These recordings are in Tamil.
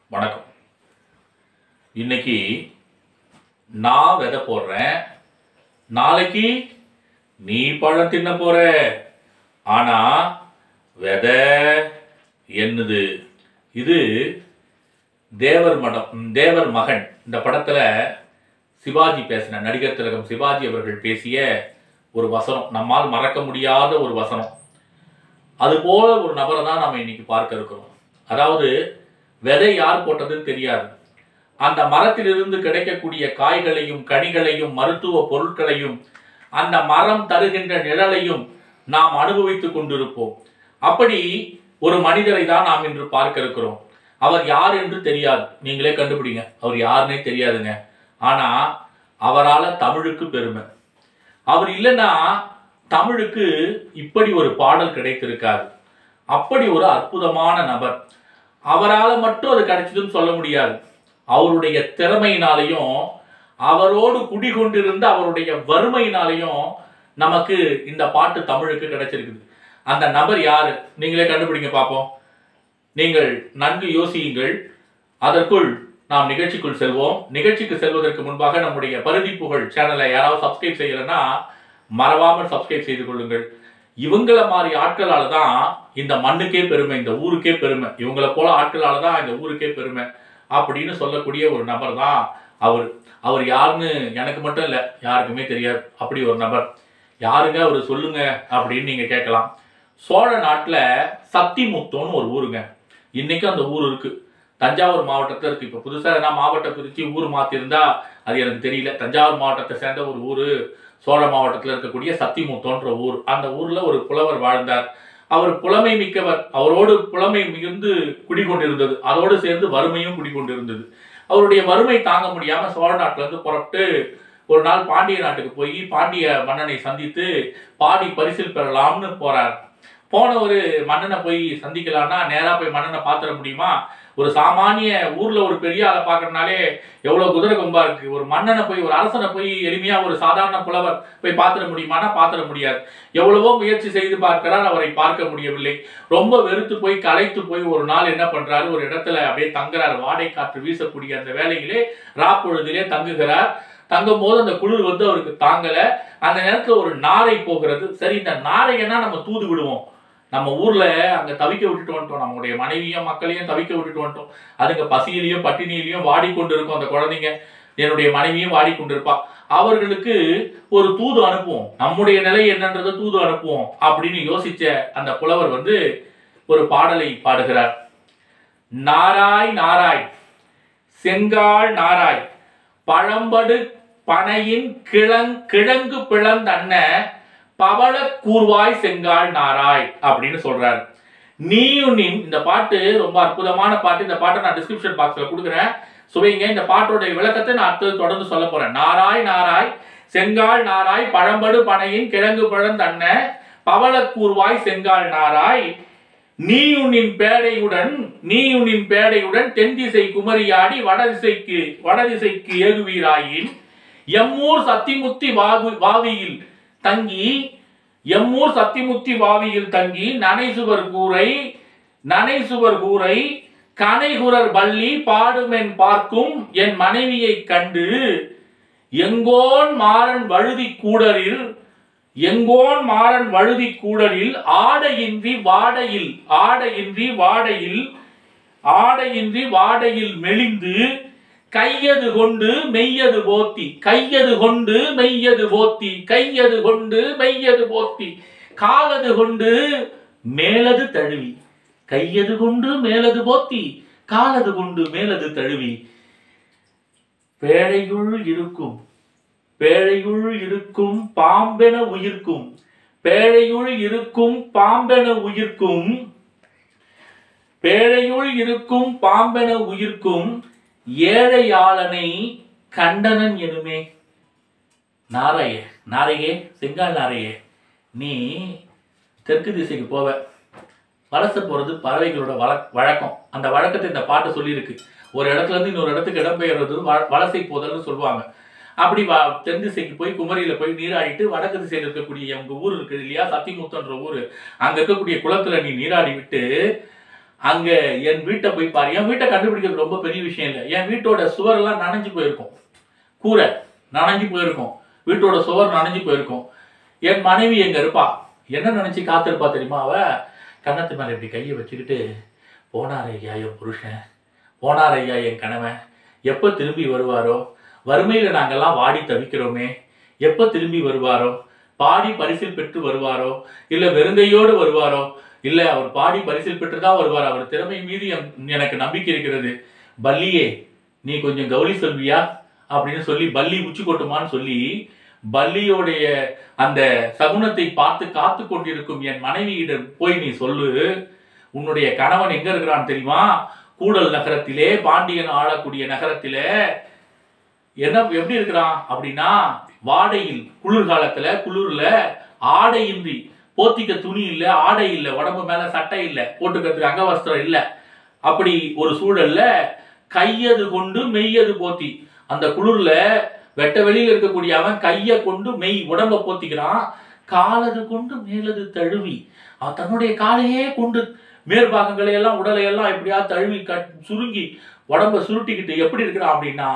வணக்கம் இன்னைக்கு நான் விதை போடுறேன் நாளைக்கு நீ பழம் தின்ன போற ஆனா விதை என்னது இது தேவர் மடம் ம், தேவர் மகன் இந்த படத்துல சிவாஜி பேசின நடிகர் திலகம் சிவாஜி அவர்கள் பேசிய ஒரு வசனம் நம்மால் மறக்க முடியாத ஒரு வசனம் அது போல ஒரு நபரை தான் நம்ம இன்னைக்கு பார்க்க இருக்கிறோம் அதாவது விதை யார் போட்டதுன்னு தெரியாது அந்த மரத்திலிருந்து கிடைக்கக்கூடிய காய்களையும் கனிகளையும் மருத்துவ பொருட்களையும் அந்த மரம் தருகின்ற நிழலையும் நாம் அனுபவித்துக் கொண்டிருப்போம் அப்படி ஒரு மனிதரை தான் நாம் இன்று பார்க்க இருக்கிறோம் அவர் யார் என்று தெரியாது நீங்களே கண்டுபிடிங்க அவர் யாருன்னே தெரியாதுங்க ஆனா அவரால தமிழுக்கு பெருமை அவர் இல்லைன்னா தமிழுக்கு இப்படி ஒரு பாடல் கிடைத்திருக்காது அப்படி ஒரு அற்புதமான நபர் அவரால் மட்டும் அது கிடைச்சதுன்னு சொல்ல முடியாது அவருடைய திறமையினாலையும் அவரோடு குடிகொண்டிருந்த அவருடைய வறுமையினாலையும் நமக்கு இந்த பாட்டு தமிழுக்கு கிடைச்சிருக்குது அந்த நபர் யாரு நீங்களே கண்டுபிடிங்க பார்ப்போம் நீங்கள் நன்கு யோசியுங்கள் அதற்குள் நாம் நிகழ்ச்சிக்குள் செல்வோம் நிகழ்ச்சிக்கு செல்வதற்கு முன்பாக நம்முடைய பருதி புகழ் சேனலை யாராவது சப்ஸ்கிரைப் செய்யலைன்னா மறவாமல் சப்ஸ்கிரைப் செய்து கொள்ளுங்கள் இவங்கள மாதிரி ஆட்களால தான் இந்த மண்ணுக்கே பெருமை இந்த ஊருக்கே பெருமை இவங்களை போல ஆட்களால தான் இந்த ஊருக்கே பெருமை அப்படின்னு சொல்லக்கூடிய ஒரு நபர் தான் அவர் அவர் யாருன்னு எனக்கு மட்டும் இல்லை யாருக்குமே தெரியாது அப்படி ஒரு நபர் யாருங்க அவர் சொல்லுங்க அப்படின்னு நீங்க கேட்கலாம் சோழ நாட்டில் சத்திமுத்தோன்னு ஒரு ஊருங்க இன்னைக்கும் அந்த ஊர் இருக்கு தஞ்சாவூர் மாவட்டத்தில் இருக்கு இப்போ புதுசாக என்ன மாவட்டம் பிரித்து ஊர் மாற்றிருந்தா அது எனக்கு தெரியல தஞ்சாவூர் மாவட்டத்தை சேர்ந்த ஒரு ஊர் சோழ மாவட்டத்தில் இருக்கக்கூடிய சத்திமுத்தோன்ற ஊர் அந்த ஊரில் ஒரு புலவர் வாழ்ந்தார் அவர் புலமை மிக்கவர் அவரோடு புலமை மிகுந்து குடிகொண்டிருந்தது அதோடு சேர்ந்து வறுமையும் குடிகொண்டிருந்தது அவருடைய வறுமை தாங்க முடியாம சோழ நாட்டுல இருந்து புறப்பட்டு ஒரு நாள் பாண்டிய நாட்டுக்கு போய் பாண்டிய மன்னனை சந்தித்து பாடி பரிசில் பெறலாம்னு போறார் போன ஒரு மன்னனை போய் சந்திக்கலாம்னா நேரா போய் மன்னனை பாத்திர முடியுமா ஒரு சாமானிய ஊர்ல ஒரு பெரிய ஆளை பார்க்கறதுனாலே எவ்வளவு குதிரை கொம்பா இருக்கு ஒரு மன்னனை போய் ஒரு அரசனை போய் எளிமையா ஒரு சாதாரண புலவர் போய் பாத்திர முடியுமானா பாத்திர முடியாது எவ்வளவோ முயற்சி செய்து பார்க்கிறார் அவரை பார்க்க முடியவில்லை ரொம்ப வெறுத்து போய் களைத்து போய் ஒரு நாள் என்ன பண்றாரு ஒரு இடத்துல அப்படியே தங்குறாரு வாடை காற்று வீசக்கூடிய அந்த வேலையிலே ராப்பொழுதிலே தங்குகிறார் தங்கும் போது அந்த குளிர் வந்து அவருக்கு தாங்கல அந்த நேரத்துல ஒரு நாரை போகிறது சரி இந்த நாரையனா நம்ம தூது விடுவோம் நம்ம ஊர்ல அங்க தவிக்க விட்டுட்டு வந்துட்டோம் நம்முடைய மனைவியும் மக்களையும் தவிக்க விட்டுட்டு வந்துட்டோம் அதுங்க பசியிலையும் பட்டினியிலையும் வாடிக்கொண்டு இருக்கும் அந்த குழந்தைங்க என்னுடைய மனைவியும் வாடிக்கொண்டிருப்பா அவர்களுக்கு ஒரு தூது அனுப்புவோம் நம்முடைய நிலை என்னன்றதை தூது அனுப்புவோம் அப்படின்னு யோசிச்ச அந்த புலவர் வந்து ஒரு பாடலை பாடுகிறார் நாராய் நாராய் செங்கால் நாராய் பழம்படு பனையின் கிழங் கிழங்கு பிளந்தன்ன பவள கூர்வாய் செங்கால் நாராய் அப்படின்னு சொல்றாரு நீயும் நீ இந்த பாட்டு ரொம்ப அற்புதமான பாட்டு இந்த பாட்டை நான் டிஸ்கிரிப்ஷன் பாக்ஸ்ல கொடுக்குறேன் சுவைங்க இந்த பாட்டோட விளக்கத்தை நான் அடுத்தது தொடர்ந்து சொல்ல போறேன் நாராய் நாராய் செங்கால் நாராய் பழம்படு பனையின் கிழங்கு பிளந்தன்ன பவள கூர்வாய் செங்கால் நாராய் நீயுனின் பேடையுடன் நீயுனின் பேடையுடன் தென் திசை குமரியாடி வடதிசைக்கு வடதிசைக்கு ஏகுவீராயின் எம்மூர் சத்திமுத்தி வாகு வாவியில் தங்கி எம்மூர் சத்திமுத்தி வாவியில் தங்கி நனைசுவர் கூரை நனைசுவர் கூரை கனைகுரர் பள்ளி பாடுமென் பார்க்கும் என் மனைவியைக் கண்டு எங்கோன் மாறன் வழுதி கூடரில் எங்கோன் மாறன் வழுதி கூடலில் ஆடையின்றி வாடையில் ஆடையின்றி வாடையில் ஆடையின்றி வாடையில் மெலிந்து கையது கொண்டு மெய்யது போத்தி கையது கொண்டு மெய்யது போத்தி கையது கொண்டு மெய்யது போத்தி காலது கொண்டு மேலது தழுவி கையது கொண்டு மேலது போத்தி காலது கொண்டு மேலது தழுவி பேழையுள் இருக்கும் பேழையுள் இருக்கும் பாம்பென உயிர்க்கும் பேழையுள் இருக்கும் பாம்பென உயிர்க்கும் பேழையுள் இருக்கும் பாம்பென உயிர்க்கும் ஏழையாளனை கண்டனன் எனுமே நாரையே நாரையே செங்கால் நாரையே நீ தெற்கு திசைக்கு போவ வலச போறது பறவைகளோட வழ வழக்கம் அந்த வழக்கத்தை இந்த பாட்டு சொல்லியிருக்கு ஒரு இடத்துல இருந்து இன்னொரு இடத்துக்கு இடம்பெயர்றது வ- வலசை போதல்னு சொல்லுவாங்க அப்படி வ தென் திசைக்கு போய் குமரியில போய் நீராடிட்டு வடக்கு திசையில் இருக்கக்கூடிய உங்க ஊர் இருக்குது இல்லையா சத்திமுத்தன்ற ஊர் அங்க இருக்கக்கூடிய குளத்துல நீ நீராடி விட்டு அங்க என் வீட்டை போய் பாரு என் வீட்டை கண்டுபிடிக்கிறது ரொம்ப பெரிய விஷயம் இல்லை என் வீட்டோட சுவரெல்லாம் நனைஞ்சு போயிருக்கும் கூரை நனைஞ்சு போயிருக்கும் வீட்டோட சுவர் நனைஞ்சு போயிருக்கும் என் மனைவி எங்க இருப்பா என்ன நினைச்சு காத்திருப்பா தெரியுமா அவ கன்னத்து மேல இப்படி கையை வச்சுக்கிட்டு போனார் ஐயா என் புருஷன் போனார் ஐயா என் கணவன் எப்போ திரும்பி வருவாரோ வறுமையில் நாங்கெல்லாம் வாடி தவிக்கிறோமே எப்போ திரும்பி வருவாரோ பாடி பரிசில் பெற்று வருவாரோ இல்லை வெறுங்கையோடு வருவாரோ இல்லை அவர் பாடி பரிசில் பெற்று தான் வருவார் அவர் திறமை மீது என்- எனக்கு நம்பிக்கை இருக்கிறது பல்லியே நீ கொஞ்சம் கௌரி சொல்வியா அப்படின்னு சொல்லி பல்லி உச்சி கொட்டுமான்னு சொல்லி பல்லியோடைய அந்த சகுனத்தை பார்த்து காத்து கொண்டிருக்கும் என் மனைவியிடம் போய் நீ சொல்லு உன்னுடைய கணவன் எங்க இருக்கிறான் தெரியுமா கூடல் நகரத்திலே பாண்டியன் ஆளக்கூடிய நகரத்திலே என்ன எப்படி இருக்கிறான் அப்படின்னா வாடையில் குளிர்காலத்துல குளிர்ல ஆடையின்றி போத்திக்க துணி இல்ல ஆடை இல்ல உடம்பு மேல சட்டை இல்ல போட்டுக்கிறதுக்கு அங்கவஸ்திரம் இல்ல அப்படி ஒரு சூழல்ல கையது கொண்டு மெய்யது போத்தி அந்த குளிர்ல வெட்ட வெளியில இருக்கக்கூடிய அவன் கையை கொண்டு மெய் உடம்ப போத்திக்கிறான் காலது கொண்டு மேலது தழுவி அவன் தன்னுடைய காலையே கொண்டு மேற்பாகங்களை எல்லாம் உடலை எல்லாம் எப்படியா தழுவி கட் சுருங்கி உடம்ப சுருட்டிக்கிட்டு எப்படி இருக்கிறான் அப்படின்னா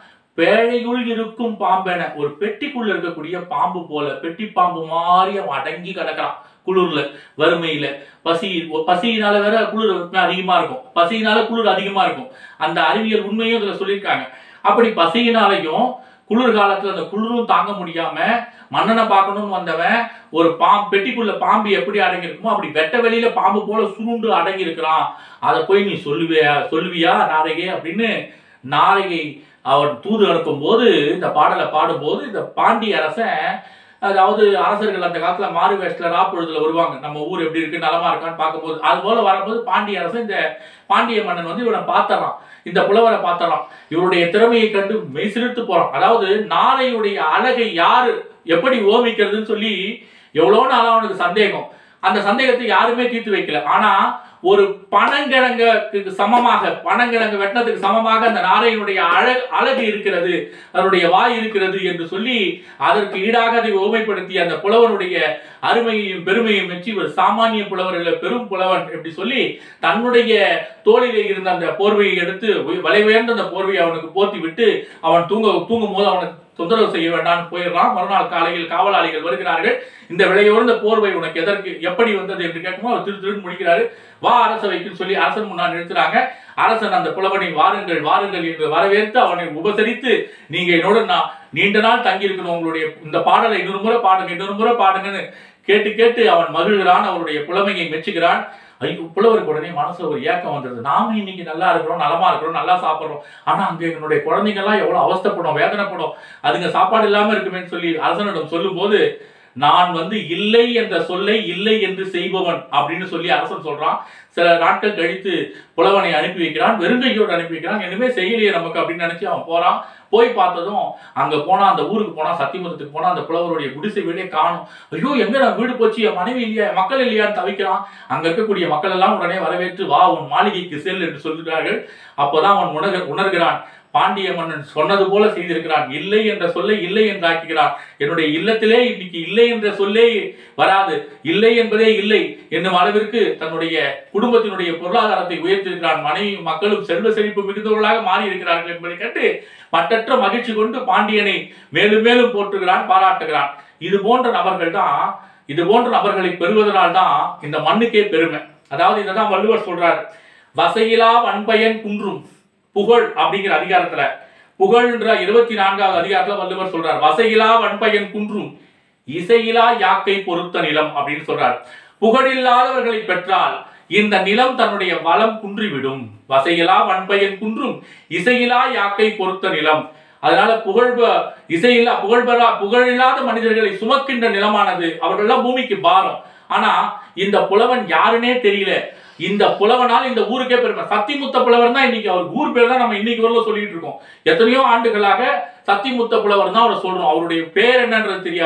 பேழையுள் இருக்கும் பாம்பென ஒரு பெட்டிக்குள்ள இருக்கக்கூடிய பாம்பு போல பெட்டி பாம்பு மாதிரி அவன் அடங்கி கிடக்கிறான் குளிர்ல வறுமையில பசி பசியினால வேற குளிர் அதிகமா இருக்கும் பசியினால குளிர் அதிகமா இருக்கும் அந்த அறிவியல் உண்மையும் இதுல சொல்லியிருக்காங்க அப்படி பசியினாலையும் குளிர் காலத்துல அந்த குளிரும் தாங்க முடியாம மன்னனை பார்க்கணும்னு வந்தவன் ஒரு பாம்பு பெட்டிக்குள்ள பாம்பு எப்படி அடங்கி இருக்குமோ அப்படி வெட்ட வெளியில பாம்பு போல சுருண்டு அடங்கி இருக்கிறான் அதை போய் நீ சொல்லுவியா சொல்லுவியா நாரகே அப்படின்னு நாரகை அவர் தூது அனுப்பும்போது இந்த பாடலை பாடும்போது இந்த பாண்டிய அரசன் அதாவது அரசர்கள் அந்த காலத்துல மாறு வேஷத்துல ராப்பொழுதுல வருவாங்க நம்ம ஊர் எப்படி இருக்கு நலமா இருக்கான்னு பார்க்கும்போது அது போல வரும்போது பாண்டிய அரசன் இந்த பாண்டிய மன்னன் வந்து இவனை பார்த்தறான் இந்த புலவரை பார்த்தறான் இவருடைய திறமையை கண்டு மெய்சிலிர்த்து போறான் அதாவது நாளையுடைய அழகை யாரு எப்படி ஓமிக்கிறதுன்னு சொல்லி எவ்வளோ நாளா அவனுக்கு சந்தேகம் அந்த சந்தேகத்தை யாருமே தீர்த்து வைக்கல ஆனா ஒரு பனங்கிழங்குக்கு சமமாக பனங்கிழங்கு வெட்டினதுக்கு சமமாக அந்த நாரையினுடைய அழகு அழகு இருக்கிறது அதனுடைய வாய் இருக்கிறது என்று சொல்லி அதற்கு ஈடாக அதை ஓமைப்படுத்தி அந்த புலவனுடைய அருமையையும் பெருமையும் மெச்சி ஒரு சாமானிய புலவர் இல்ல பெரும் புலவன் எப்படி சொல்லி தன்னுடைய தோளிலே இருந்த அந்த போர்வையை எடுத்து உய- விலை உயர்ந்த அந்த போர்வையை அவனுக்கு போத்தி விட்டு அவன் தூங்க தூங்கும் போது அவனுக்கு தொந்தரவு செய்ய வேண்டாம்னு போயிடுறான் மறுநாள் காலையில் காவலாளிகள் வருகிறார்கள் இந்த விலையுயர்ந்த போர்வை உனக்கு எதற்கு எப்படி வந்தது என்று கேட்கும்போது அவர் திரு திருன்னு முடிக்கிறாரு வா அரசவைக்குன்னு சொல்லி அரசன் முன்னால் நிறுத்துறாங்க அரசன் அந்த புலவனை வாருங்கள் வாருங்கள் என்று வரவேற்று அவனை உபசரித்து நீங்க என்னோட நான் நீண்ட நாள் தங்கி இருக்கணும் உங்களுடைய இந்த பாடலை இன்னொரு முறை பாடுங்க இன்னொரு முறை பாடுங்கன்னு கேட்டு கேட்டு அவன் மகிழ்கிறான் அவருடைய புலமையை மெச்சுகிறான் ஐயோ புலவருக்கு உடனே மனசுல ஒரு ஏக்கம் வந்தது நாம இன்னைக்கு நல்லா இருக்கிறோம் நலமா இருக்கிறோம் நல்லா சாப்பிடுறோம் ஆனா அங்க எங்களுடைய குழந்தைங்க எல்லாம் எவ்வளவு அவஸ்தைப்படும் வேதனைப்படும் அதுங்க சாப்பாடு இல்லாம இருக்குமேன்னு சொல்லி அரசனிடம் சொல்லும்போது நான் வந்து இல்லை என்ற சொல்லை இல்லை என்று செய்பவன் அப்படின்னு சொல்லி அரசன் சொல்றான் சில நாட்கள் கழித்து புலவனை அனுப்பி வைக்கிறான் வெறுங்கையோடு அனுப்பி வைக்கிறான் இனிமே செய்யலையே நமக்கு அப்படின்னு நினைச்சு அவன் போறான் போய் பார்த்ததும் அங்க போனா அந்த ஊருக்கு போனா சத்தியமூர்த்தத்துக்கு போனா அந்த புலவருடைய குடிசை வீடே காணும் ஐயோ எங்க நான் வீடு போச்சு என் மனைவி இல்லையா என் மக்கள் இல்லையான்னு தவிக்கிறான் அங்க இருக்கக்கூடிய மக்கள் எல்லாம் உடனே வரவேற்று வா உன் மாளிகைக்கு செல் என்று சொல்கிறார்கள் அப்போதான் அவன் உணர் உணர்கிறான் பாண்டிய மன்னன் சொன்னது போல செய்திருக்கிறான் இல்லை என்ற சொல்லை இல்லை என்று ஆக்குகிறான் என்னுடைய இல்லத்திலே இன்னைக்கு இல்லை என்ற சொல்லே வராது இல்லை என்பதே இல்லை என்னும் அளவிற்கு தன்னுடைய குடும்பத்தினுடைய பொருளாதாரத்தை உயர்த்திருக்கிறான் மனைவி மக்களும் செல்வ செழிப்பு மிகுந்தவர்களாக மாறி இருக்கிறார்கள் என்பதை கேட்டு மட்டற்ற மகிழ்ச்சி கொண்டு பாண்டியனை மேலும் மேலும் போற்றுகிறான் பாராட்டுகிறான் இது போன்ற நபர்கள் தான் இது போன்ற நபர்களை பெறுவதனால் தான் இந்த மண்ணுக்கே பெருமை அதாவது இதை தான் வள்ளுவர் சொல்றாரு வசையிலா வன்பயன் குன்றும் புகழ் அப்படிங்கிற அதிகாரத்துல புகழ்ன்ற இருபத்தி நான்காவது அதிகாரத்துல வள்ளுவர் சொல்றார் வசையிலா வன்பயன் குன்றும் இசையிலா யாக்கை பொறுத்த நிலம் அப்படின்னு சொல்றார் புகழில்லாதவர்களை பெற்றால் இந்த நிலம் தன்னுடைய வளம் குன்றிவிடும் வசையிலா வன்பயன் குன்றும் இசையிலா யாக்கை பொறுத்த நிலம் அதனால புகழ்ப இசையில்லா புகழ்பெறா புகழில்லாத மனிதர்களை சுமக்கின்ற நிலமானது அவர்கள்லாம் பூமிக்கு பாரம் ஆனா இந்த புலவன் யாருன்னே தெரியல இந்த புலவனால் இந்த ஊருக்கே பெருமை சத்திமுத்த புலவர் தான் இன்னைக்கு அவர் ஊர் பேர் தான் நம்ம இன்னைக்கு வரல சொல்லிட்டு இருக்கோம் எத்தனையோ ஆண்டுகளாக சத்திமுத்த புலவர் தான் அவரை சொல்றோம் அவருடைய பேர் என்னன்றது தெரியாது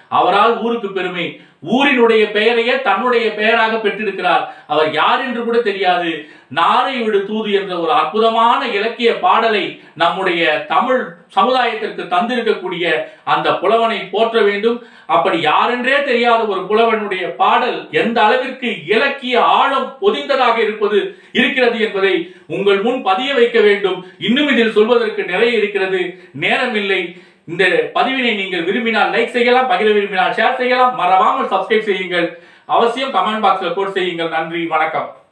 அவரால் ஊருக்கு பெருமை ஊரினுடைய பெயரையே தன்னுடைய பெயராக பெற்றிருக்கிறார் அவர் யார் என்று கூட தெரியாது நாரை விடு தூது என்ற ஒரு அற்புதமான இலக்கிய பாடலை நம்முடைய தமிழ் சமுதாயத்திற்கு தந்திருக்கக்கூடிய அந்த புலவனை போற்ற வேண்டும் அப்படி யாரென்றே தெரியாத ஒரு புலவனுடைய பாடல் எந்த அளவிற்கு இலக்கிய ஆழம் பொதிந்ததாக இருப்பது இருக்கிறது என்பதை உங்கள் முன் பதிய வைக்க வேண்டும் இன்னும் இதில் சொல்வதற்கு நிறைய இருக்கிறது நேரமில்லை இந்த பதிவினை நீங்கள் விரும்பினால் லைக் செய்யலாம் பகிர விரும்பினால் ஷேர் செய்யலாம் மறவாமல் சப்ஸ்கிரைப் செய்யுங்கள் அவசியம் கமெண்ட் பாக்ஸ்ல போட் செய்யுங்கள் நன்றி வணக்கம்